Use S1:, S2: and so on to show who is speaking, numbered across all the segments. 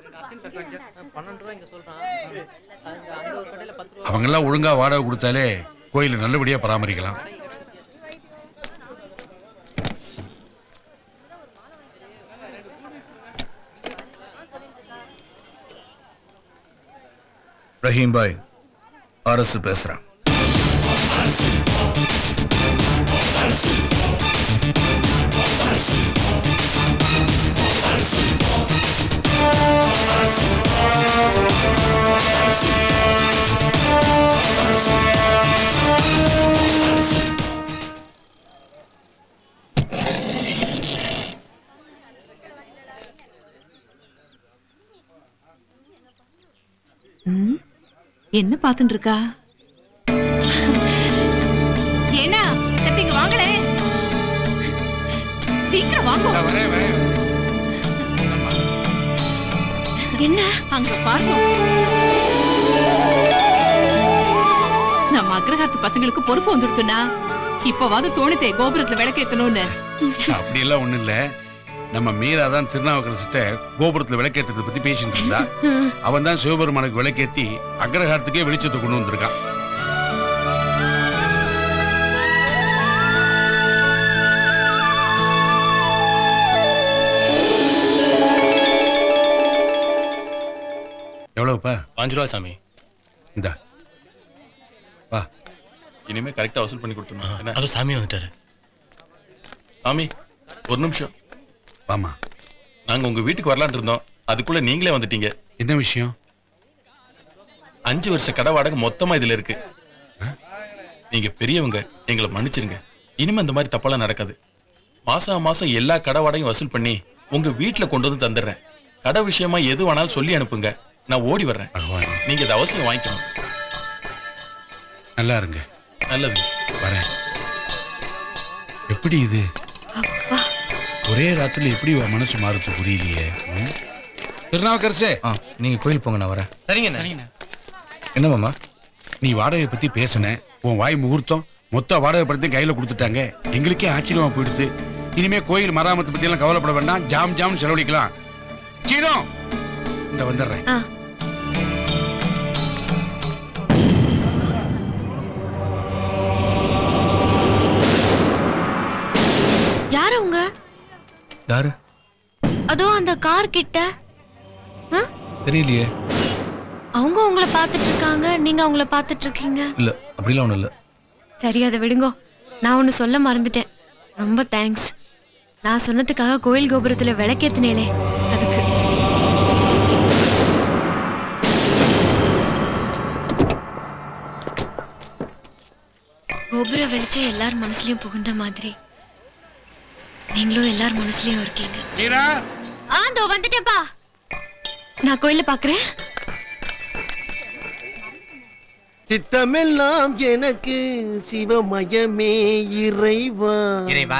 S1: பன்னெண்டு ரூபா இங்க சொல்றான் அங்க அங்க ஒரு கடையில பத்து ரூபா
S2: அவங்கெல்லாம் ஒழுங்கா வாடகை கொடுத்தாலே கோயிலை நல்லபடியா பராமரிக்கலாம்
S3: ரஹீம் பாய் அரசு பேசுறேன்
S4: ம், என்ன பாத்துட்டு இருக்கா ஏன்னா சத்து இங்க வாங்களே சீக்கிரம் வாங்க என்ன அங்க பாருங்க நம்ம அக்ரஹாரத்து பசங்களுக்கு பொறுப்பு வந்துடுத்துனா இப்பவாது தோணுதே கோபுரத்துல விளக்கேத்தணும்னு
S2: அப்படி எல்லாம் ஒண்ணும் இல்ல நம்ம மீரா தான் திருநாவுக்கரசிட்ட கோபுரத்துல விளக்கேற்றத்தை பத்தி பேசிட்டு இருந்தா அவன் தான் சிவபெருமானுக்கு விளக்கேத்தி அக்ரஹாரத்துக்கே வெளிச்சத்தை கொண்டு வந்திருக்கான் எவ்வளவுப்பா
S5: பாஞ்சு ரூபா சாமி
S2: இந்த வா
S5: இனிமே கரெக்டா வசூல் பண்ணி கொடுத்துருங்க என்ன அது சாமி வந்துட்டாரு சாமி ஒரு நிமிஷம்
S2: வாமா
S5: நாங்க உங்க வீட்டுக்கு வரலாம்னு இருந்தோம் அதுக்குள்ள நீங்களே வந்துட்டீங்க
S2: என்ன விஷயம்
S5: அஞ்சு வருஷ கடை வாடகை மொத்தமா இதுல இருக்கு நீங்க பெரியவங்க எங்களை மன்னிச்சிருங்க இனிமே இந்த மாதிரி தப்பெல்லாம் நடக்காது மாசம் மாசம் எல்லா கடை வாடகையும் வசூல் பண்ணி உங்க வீட்டுல கொண்டு வந்து தந்துடுறேன் கடை விஷயமா எது வேணாலும் சொல்லி அனுப்புங்க நான் ஓடி வர்றேன் நீங்க இதை அவசியம் வாங்கிக்கணும்
S2: நல்லா இருங்க
S5: நல்லது
S2: வரேன் எப்படி இது ஒரே ராத்திரில எப்படி உன் மனசு மாறுது புரியலையே ம்? திருநாவுக்கரசே
S3: நீங்க கோயில் போங்க நான் வரேன்
S1: சரிங்க சரிங்க
S3: என்ன மாமா
S2: நீ வாடகை பத்தி பேசின உன் வாய் முகூர்த்தம் மொத்த வாடகை படத்தையும் கையில கொடுத்துட்டாங்க எங்களுக்கே ஆச்சரியமா போயிடுது இனிமே கோயில் மராமத்து பத்தி எல்லாம் கவலைப்பட வேண்டாம் ஜாம் ஜாம் செலவழிக்கலாம் சீனோ இந்த வந்துடுறேன்
S6: யார் அவங்க
S3: யாரு
S6: அதோ அந்த கார் கிட்ட ஆ?
S3: தெரியலையே
S6: அவங்க உங்களை பார்த்துட்டு இருக்காங்க நீங்க அவங்கள பார்த்துட்டு இருக்கீங்க
S3: இல்ல அப்படிலாம் ஒண்ணும் இல்ல
S6: சரி அதை விடுங்கோ நான் ஒன்னு சொல்ல மறந்துட்டேன் ரொம்ப தேங்க்ஸ் நான் சொன்னதுக்காக கோயில் கோபுரத்துல விளக்கேத்தினேலே அதுக்கு கோபுர வெளிச்சம் எல்லார் மனசுலயும் புகுந்த மாதிரி நீங்களும் எல்லார் மனசுலயும் இருக்கீங்க
S2: மீரா
S6: ஆ தோ வந்துட்டேப்பா நான் கோயில பாக்குறேன்
S7: சித்தமெல்லாம் எனக்கு சிவமயமே இறைவா
S8: இறைவா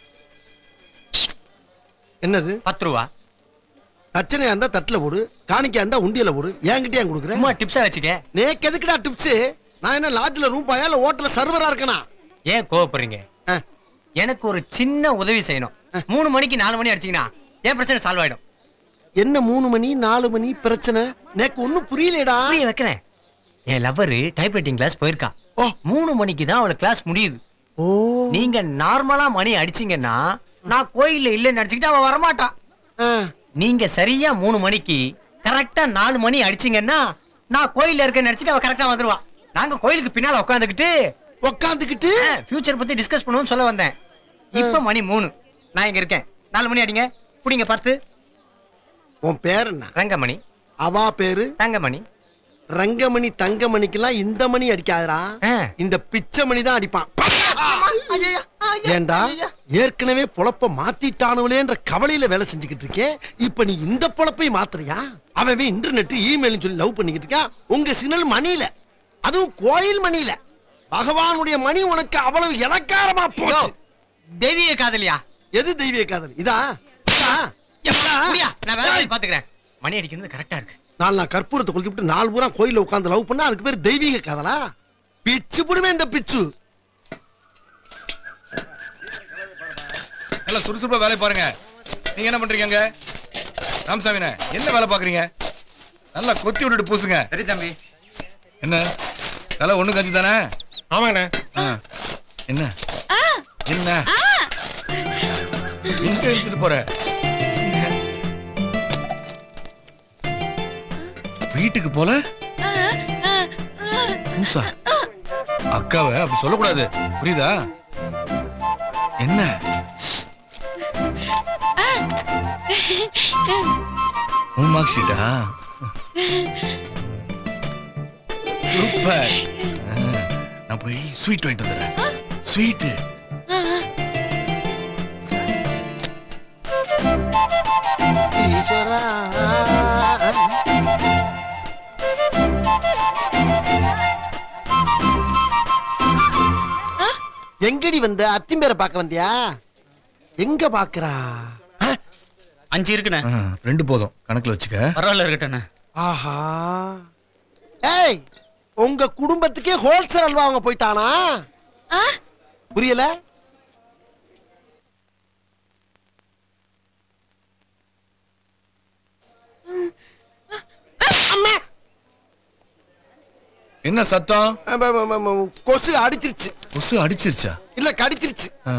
S7: என்னது
S8: பத்து ரூபா
S7: தச்சனையா இருந்தா தட்டுல போடு காணிக்கையா இருந்தா உண்டியல போடு என்கிட்ட ஏன் கொடுக்குறேன்
S8: சும்மா டிப்ஸா வச்சுக்க
S7: நேக்கு எதுக்குடா டிப்ஸ் நான் என்ன லாட்ஜ்ல ரூம் பாயா இல்ல ஹோட்டல்ல சர்வரா இருக்கனா
S8: ஏன் கோவப்படுறீங்க எனக்கு ஒரு சின்ன உதவி செய்யணும் மூணு மணிக்கு நாலு மணி அடிச்சீங்கன்னா ஏன் பிரச்சனை சால்வ் ஆயிடும்
S7: என்ன மூணு மணி நாலு மணி பிரச்சனை நேக்கு ஒண்ணும் புரியலடா
S8: புரிய வைக்கிறேன் என் லவ்வரு டைப்ரைட்டிங் கிளாஸ் போயிருக்கா ஓ மூணு மணிக்கு தான் அவளுக்கு கிளாஸ் முடியுது
S7: ஓ
S8: நீங்க நார்மலா மணி அடிச்சீங்கன்னா நான் கோயில்ல இல்லைன்னு அடிச்சுக்கிட்டு அவ வரமாட்டா நீங்க சரியா மூணு மணிக்கு கரெக்டா நாலு மணி அடிச்சீங்கன்னா நான் கோயில்ல இருக்கேன்னு நினைச்சிட்டு அவ கரெக்டா வந்துருவா நாங்க கோயிலுக்கு பின்னால உட்காந்துக்கிட்டு
S7: உட்காந்துக்கிட்டு
S8: ஃபியூச்சர் பத்தி டிஸ்கஸ் பண்ணுவோம்னு சொல்ல வந்தேன் இப்ப மணி மூணு நான் இங்க இருக்கேன் நாலு மணி அடிங்க புடிங்க பத்து
S7: உன் பேர் என்ன
S8: ரங்கமணி
S7: அவா பேரு
S8: தங்கமணி
S7: ரங்கமணி தங்கமணிக்கெல்லாம் இந்த மணி அடிக்காதடா இந்த பிச்சை மணி தான் அடிப்பான் ஏண்டா ஏற்கனவே பொழப்ப மாத்திட்டானுங்களேன்ற கவலையில வேலை செஞ்சுக்கிட்டு இருக்கேன் இப்ப நீ இந்த பொழப்பை மாத்துறியா அவன் இன்டர்நெட் இமெயில் சொல்லி லவ் பண்ணிக்கிட்டு இருக்கான் உங்க சிக்னல் மணியில அதுவும் கோயில் மணியில பகவானுடைய மணி உனக்கு அவ்வளவு இலக்காரமா போச்சு
S8: தெய்வீக காதலியா
S7: எது தெய்வீக காதல் இதா இதா?
S8: புரியா நான் வேற வேலையை பாத்துக்கிறேன் மணி அடிக்கிறது கரெக்டா இருக்கு
S7: நாலு நான் கற்பூரத்தை கொளுத்திவிட்டு நாலு பூரா கோயில்ல உட்கார்ந்து லவ் பண்ணா அதுக்கு பேர் தெய்வீக காதலா பிச்சு புடுவேன் இந்த பிச்சு
S3: நல்லா சுறுசுறுப்பா வேலையை பாருங்க நீங்க என்ன பண்றீங்க அங்க ராமசாமிண்ணே என்ன வேலை பாக்குறீங்க நல்லா கொத்தி விட்டுட்டு பூசுங்க
S9: சரி தம்பி
S3: என்ன தலை ஒண்ணு கஞ்சி தானே
S9: ஆமாங்கண்ணே
S3: ஆ. என்ன என்ன எங்க எடுத்துட்டு போற வீட்டுக்கு போல பூசா அக்காவை அப்படி சொல்லக்கூடாது புரியுதா என்ன உன் மார்க் ஷீட்டா சூப்பர் நான் போய் ஸ்வீட் வாங்கிட்டு வந்துடுறேன் ஸ்வீட்டு
S7: ஈஸ்வரா எங்கடி வந்த அத்திம்பேரை பார்க்க வந்தியா எங்க பாக்குறா ஆ?
S1: அஞ்சு இருக்குண்ணே
S3: ரெண்டு போதும் கணக்குல வச்சுக்க
S1: பரவாயில்ல இருக்கட்டண்ணே
S7: ஆஹா ஏய் உங்க குடும்பத்துக்கே ஹோல்சேல் அல்வா அவங்க போயிட்டானா புரியல அம்மா
S3: என்ன சத்தம்
S7: அம்ம, அம்ம, அம்ம, கொசு அடிச்சிருச்சு
S3: கொசு அடிச்சிருச்சா
S7: இல்ல கடிச்சிருச்சு
S3: ஆ.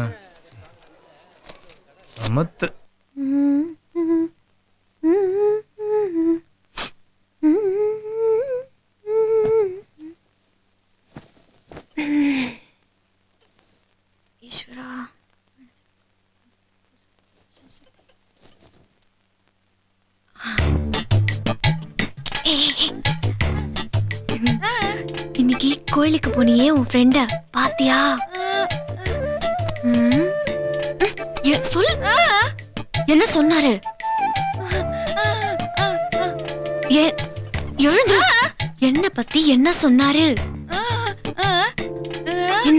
S3: அமத்து
S6: ஈஸ்வரா இன்னைக்கு கோயிலுக்கு போனியே உன் ஃப்ரெண்ட பாத்தியா ம்? எ- சொல் என்ன சொன்னாரு எ- எழுந்து என்ன பத்தி என்ன சொன்னாரு என்ன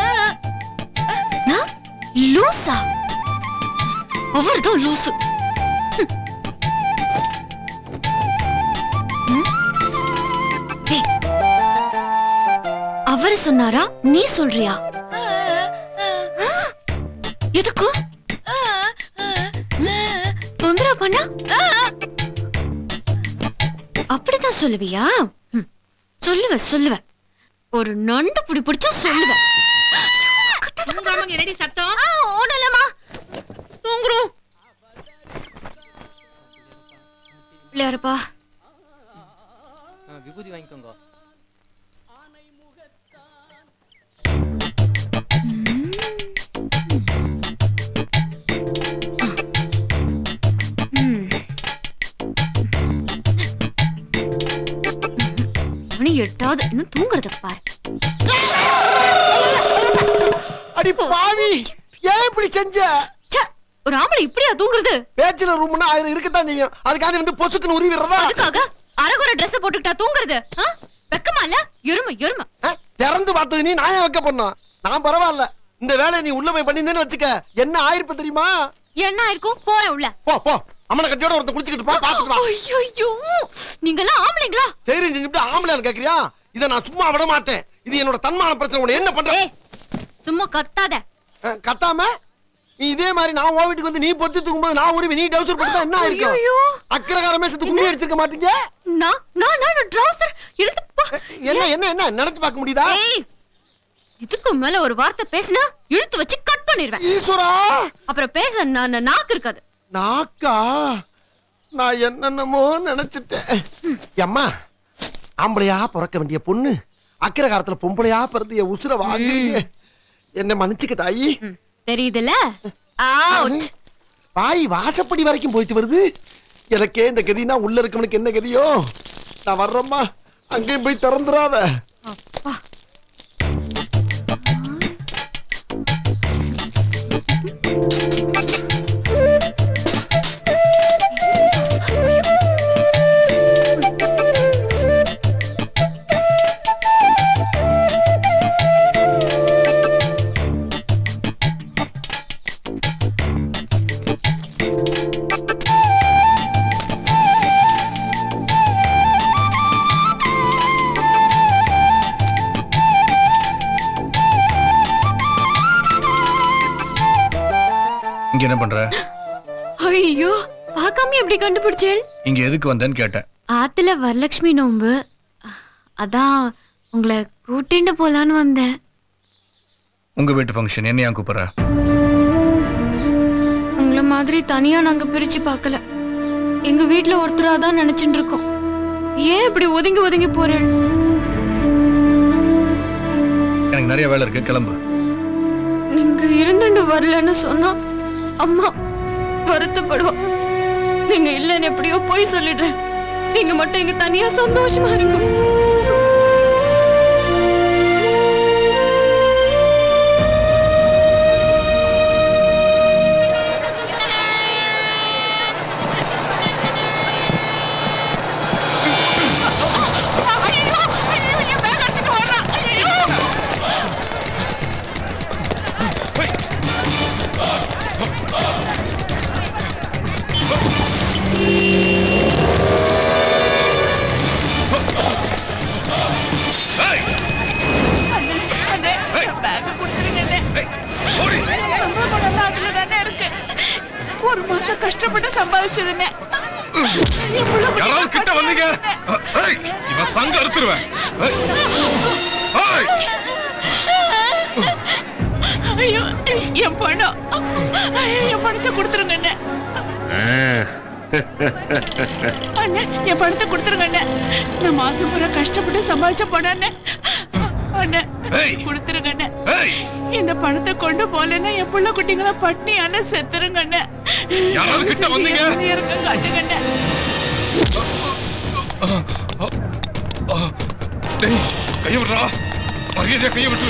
S6: நான் லூசா அவர்தான் லூசு ம். ம்? ஏய், அவரு சொன்னாரா நீ சொல்றியா ஆ, எதுக்கு தொந்தரவு பண்ணா அப்படிதான் சொல்லுவியா ம், சொல்லுவ சொல்லுவ ஒரு நண்டு புடி பிடிச்சா சொல்லுவ
S4: தூங்காமங்க என்னடி சத்தம்
S6: ஒண்ணும் இல்லம்மா
S4: தூங்குறோம்
S6: பிள்ளையாரப்பா
S1: விபூதி வாங்கிக்கோங்க
S6: ம். மணி எட்டாவது இன்னும் தூங்குறத பாரு
S7: அடி பாவி ஏன் இப்படி செஞ்ச
S6: ச்சே, ஒரு ஆம்பளை இப்படியா தூங்குறது
S7: பேச்சுல ரூம்னா ஆயிரம் இருக்கத்தான் செய்யும் அதுக்காக வந்து பொசுக்குன்னு உருவிடுறதா
S6: அதுக்காக அரகுற Dress போட்டுக்கிட்டா தூங்குறது ஆ? வெக்கமா இல்ல எருமை எருமை
S7: ஆ? திறந்து பார்த்தது நீ நான் ஏன் வைக்க பண்ணோம் நான் பரவாயில்ல இந்த வேலையை நீ உள்ள போய் பண்ணியிருந்தேன்னு வச்சுக்க என்ன ஆயிருப்ப தெரியுமா
S6: என்ன ஆயிருக்கும் போறேன் உள்ள
S7: போ போ அம்மனை கட்டியோட ஒருத்தன் குளிச்சுக்கிட்டு போ பாத்துட்டு வா
S6: ஐயோ நீங்க எல்லாம் ஆம்பளைங்களா
S7: சரி செஞ்சுட்டு ஆம்பளையான்னு கேக்குறியா இதை நான் சும்மா விட மாட்டேன் இது என்னோட தன்மான பிரச்சனை உன்னை என்ன பண்ற
S6: ஏய் சும்மா கத்தாத
S7: அஹ், கத்தாம நீ இதே மாதிரி நான் உன் வீட்டுக்கு வந்து நீ பொத்தி தூக்கும்போது நான் உருவி நீ டவுசர் போட்டு என்ன ஆயிருக்கும்
S6: ஐயோ.
S7: அக்கரகாரமே சேர்த்து கும்மி அடிச்சிருக்க மாட்டீங்க
S6: நான் நான் நான் ட்ரவுசர் இழுத்து பா-
S7: என்ன என்ன என்ன நினைச்சு பார்க்க முடியுதா
S6: ஏய் இதுக்கு மேல ஒரு வார்த்தை பேசினா இழுத்து வச்சு கட் பண்ணிடுவேன்
S7: ஈஸ்வரா
S6: அப்புறம் பேச நான் நாக்கு இருக்காது
S7: நாக்கா நான் என்னென்னமோ நினைச்சிட்டேன் அம்மா ஆம்பளையா பிறக்க வேண்டிய பொண்ணு அக்கிர காலத்துல பொம்பளையா பிறந்து என் உசுர வாங்குறீங்க என்ன மன்னிச்சுக்க தாயி
S6: ம், தெரியுதுல அவுட்
S7: பாய் வாசப்படி வரைக்கும் போயிட்டு வருது எனக்கே இந்த கதினா உள்ள இருக்கவனுக்கு என்ன கதியோ நான் வர்றேம்மா அங்கேயும் போய் திறந்துடாத
S6: அப்பா
S3: இங்க என்ன பண்ற
S6: ஐயோ பார்க்காமயே எப்படி கண்டுபிடிச்சேன்
S3: இங்க எதுக்கு வந்தேன்னு கேட்டேன்
S6: ஆத்துல வரலட்சுமி நோன்பு அதான் உங்களை கூட்டிட்டு போலான்னு வந்தேன்
S3: உங்க வீட்டு ஃபங்க்ஷன் என்ன ஏன் கூப்பிடுற
S6: உங்களை மாதிரி தனியா நாங்க பிரிச்சு பார்க்கல எங்க வீட்ல ஒருத்தரா தான் நினைச்சிட்டு இருக்கோம் ஏன் இப்படி ஒதுங்கி ஒதுங்கி போறேன்
S3: எனக்கு நிறைய வேலை இருக்கு கிளம்பு
S6: நீங்க இருந்துட்டு வரலன்னு சொன்னா அம்மா வருத்தப்படுவா நீங்க இல்லைன்னு எப்படியோ போய் சொல்லிடுறேன் நீங்க மட்டும் இங்க தனியா சந்தோஷமா இருக்கும்
S4: ஒரு மாசம் கஷ்டப்பட்டு சம்பாதிச்சதுன்னு
S5: யாராவது கிட்ட வந்தீங்க ஏய், இவன் சங்க அறுத்துருவேன் ஏய். ஏய்.
S4: ஐயோ என் பணம் என் பணத்தை கொடுத்துருங்க அண்ணே அண்ணே என் பணத்தை கொடுத்துருங்க அண்ணே நான் மாசம் பூரா கஷ்டப்பட்டு சம்பாதிச்ச பணம் அண்ணே அண்ணே
S5: ஏய்.
S4: கொடுத்துருங்க அண்ணே
S5: ஏய்.
S4: இந்த பணத்தை கொண்டு போலன்னா என் புள்ள குட்டிங்கள பட்னியால செத்துருங்க அண்ணே
S5: யாராவது கிட்ட வந்தீங்க?
S4: இருக்க காட்டுங்க அண்ணே
S5: டேய், கையை விடுறா மரியாதையா கையை விட்டு